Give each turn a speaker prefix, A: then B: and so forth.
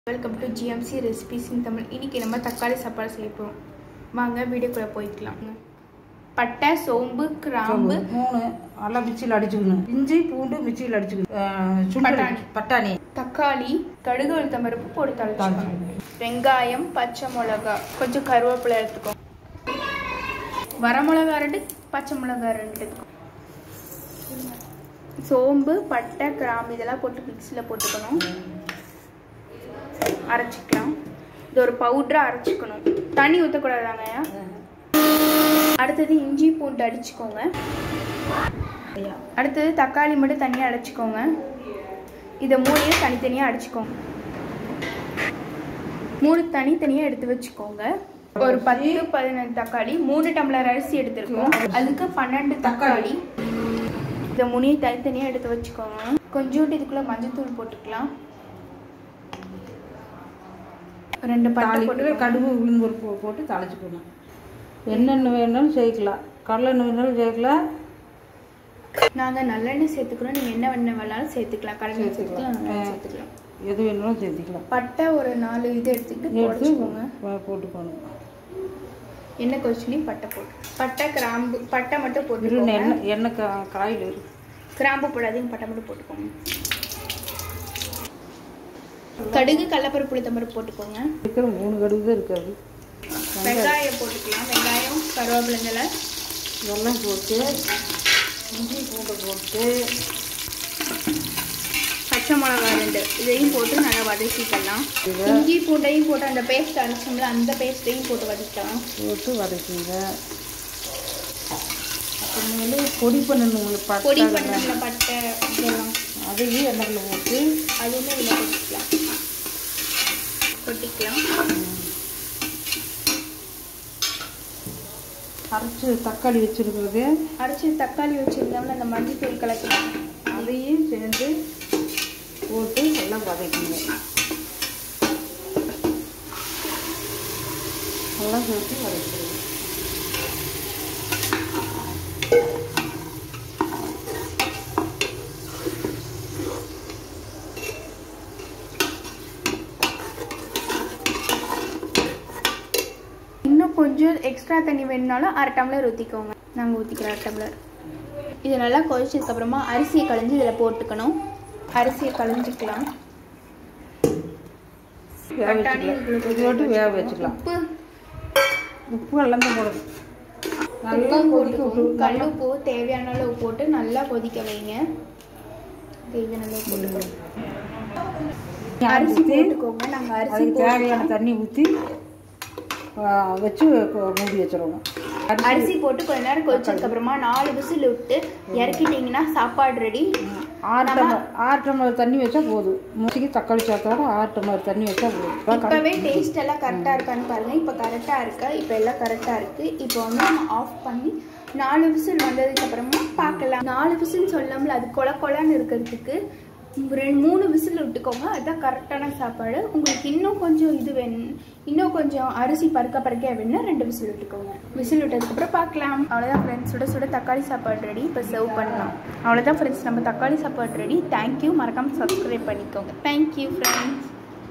A: Welcome to GMC recipes in Tamil இன்னைக்கு நம்ம தக்காளி சாப்பாடு செய்ய போகிறோம் வாங்க வீடியோக்குள்ளே போய்க்கலாம் பட்டை சோம்பு கிராம்பு
B: மூணு நல்லா மிக்சியில் அடிச்சுக்கணும் இஞ்சி பூண்டு மிக்சியில் அடிச்சுக்கணும் அஹ் சுண்டல்,
A: பட்டாணி.
B: பட்டாணி
A: தக்காளி கடுகு உளுத்தம் பருப்பு போட்டு தாளிச்சுக்கணும்
B: தாளிச்சுக்கணும்.
A: வெங்காயம் பச்சை மிளகா கொஞ்சம் கருவேப்பிலை எடுத்துக்கோ வர மிளகா ரெண்டு பச்சை மிளகா ரெண்டு எடுத்துக்கோ சோம்பு பட்டை கிராம்பு இதெல்லாம் போட்டு மிக்ஸியில் போட்டுக்கணும் அரைச்சிக்கலாம் இது ஒரு பவுடராக அரைச்சிக்கணும் தண்ணி ஊற்றக்கூடாதாங்க அடுத்தது இஞ்சி பூண்டு அடிச்சுக்கோங்க
B: ஐயா
A: அடுத்தது தக்காளி மட்டும் தனியாக அடைச்சிக்கோங்க இதை மூணையும் தனித்தனியாக அடிச்சுக்கோங்க மூணு தனித்தனியாக எடுத்து வச்சுக்கோங்க ஒரு பத்து பதினஞ்சு தக்காளி மூணு டம்ளர் அரிசி எடுத்திருக்கோம் அதுக்கு பன்னெண்டு தக்காளி இதை மூணையும் தனித்தனியாக எடுத்து வச்சுக்கோங்க கொஞ்சோண்டு இதுக்குள்ளே மஞ்சத்தூள் போட்டுக்கலாம் ரெண்டு பட்டை
B: தாளிக்கு
A: போட்டு
B: கடுகு உளுந்து பருப்பு போட்டு தாளிச்சுக்கணும் என்னென்ன வேணாலும் சேர்க்கலாம் கடலெண்ணெய் வேணாலும் சேர்க்கலாம்
A: நாங்கள் நல்லெண்ணெய் சேர்த்துக்கிறோம் நீங்கள் என்ன எண்ணெய் வேணாலும் சேர்த்துக்கலாம் கடலை சேர்த்துக்கலாம் நல்லெண்ணெய் சேர்த்துக்கலாம்
B: எது வேணாலும் சேர்த்துக்கலாம்
A: பட்டை ஒரு நாலு இது எடுத்துக்கிட்டு
B: எடுத்து
A: போட்டுக்கோங்க
B: போ- போட்டுக்கணும்
A: எண்ணெய் கொச்சிலையும் பட்டை போட்டு பட்டை கிராம்பு பட்டை மட்டும்
B: இல்லை
A: போட்டுக்கோங்க
B: எண்ணெய் எண்ணெய் கா காயில் இருக்கு
A: கிராம்பு போடாதீங்க பட்டை மட்டும் போட்டுக்கோங்க கடுகு கடலப்பருப்பு உளுத்தம்பருப்பு போட்டுக்கோங்க
B: இருக்கிற மூணு கடுகு தான் இருக்காது
A: வெங்காயம் போட்டுக்கலாம் வெங்காயம் கருவேப்பிலை
B: இதெல்லாம் போட்டு இஞ்சி பூண்டை போட்டு
A: பச்சை மிளகாய் ரெண்டு இதையும் போட்டு நல்லா வதக்கிக்கலாம் இஞ்சி பூண்டையும் போட்டு அந்த பேஸ்ட் அரைச்சோம்ல அந்த பேஸ்ட்டையும் போட்டு வதக்கலாம்
B: போட்டு வதக்குங்க அப்புறமேலு பொடி பண்ணணும் உங்களுக்கு
A: பொடி
B: பட்டை
A: பண்ணல பட்டை இதெல்லாம்
B: அதையும் எண்ணெயில் போட்டு
A: அதுவுமே இதில் கொட்டிக்கலாம் கொட்டிக்கலாம்
B: அரைச்சி தக்காளி வச்சுருக்கிறது
A: அரைச்சி தக்காளி வச்சுருந்தோம்ல அந்த மஞ்சள் தூள் கலக்கலாம்
B: அதையும் சேர்ந்து போட்டு எல்லாம் வதக்குங்க எல்லாம் சேர்த்து வதக்குங்க
A: இன்னும் கொஞ்சம் எக்ஸ்ட்ரா தண்ணி வேணுனாலும் அரை டம்ளர் ஊற்றிக்கோங்க நாங்கள் ஊற்றிக்கிறோம் அரை டம்ளர் இது நல்லா கொதிச்சதுக்கப்புறமா அரிசியை களைஞ்சி இதில் போட்டுக்கணும் அரிசியை களைஞ்சிக்கலாம்
B: வேக
A: பட்டாணி
B: வச்சுக்கலாம்
A: இதுக்குள்ள
B: இது போட்டு வேக வச்சுக்கலாம்
A: உப்பு
B: உப்பு எல்லாம் தான் போடணும் நல்லா
A: உப்பும்
B: கொதிக்க விட்டு
A: போட்டுக்கோங்க கல் உப்பு தேவையான அளவு போட்டு நல்லா கொதிக்க வைங்க இது நல்லா போட்டுக்கோங்க அரிசி
B: ஊற்றி
A: போட்டுக்கோங்க நாங்கள் அரிசி
B: அதுக்கு
A: போட்டு
B: தேவையான தண்ணி ஊற்றி வச்சு கொ- மூடி வச்சிடணும் அரிசி
A: அரிசி போட்டு கொஞ்ச நேரம் கொதிச்சதுக்கு அப்புறமா நாலு விசில் விட்டு இறக்கிட்டீங்கன்னா சாப்பாடு ரெடி
B: ஆறு டம்ளர் ஆறு டம்ளர் தண்ணி வச்சா போதும் மூச்சிக்கு தக்காளி சாத்தோட ஆறு டம்ளர் தண்ணி வச்சா போதும்
A: இப்பவே டேஸ்ட் எல்லாம் கரெக்டாக இருக்கான்னு பாருங்க இப்போ கரெக்டாக இருக்கா இப்போ எல்லாம் கரெக்டாக இருக்கு இப்போ வந்து நம்ம ஆஃப் பண்ணி நாலு விசில் வந்ததுக்கு அப்புறமா பார்க்கலாம் நாலு விசில் சொல்லாமல் அது கொல கொலன்னு இருக்கிறதுக்கு ரெண்டு மூணு விசில் விட்டுக்கோங்க அதுதான் கரெக்டான சாப்பாடு உங்களுக்கு இன்னும் கொஞ்சம் இது வேணும் இன்னும் கொஞ்சம் அரிசி பருக்க பருக்க வேணும்னா ரெண்டு விசில் விட்டுக்கோங்க விசில் விட்டதுக்கப்புறம் பார்க்கலாம் அவ்வளோதான் ஃப்ரெண்ட்ஸ் சுட சுட தக்காளி சாப்பாடு ரெடி இப்போ சர்வ் பண்ணலாம் அவ்வளோதான் ஃப்ரெண்ட்ஸ் நம்ம தக்காளி சாப்பாடு ரெடி தேங்க்யூ மறக்காமல் சப்ஸ்கிரைப் பண்ணிக்கோங்க தேங்க்யூ ஃப்ரெண்ட்ஸ்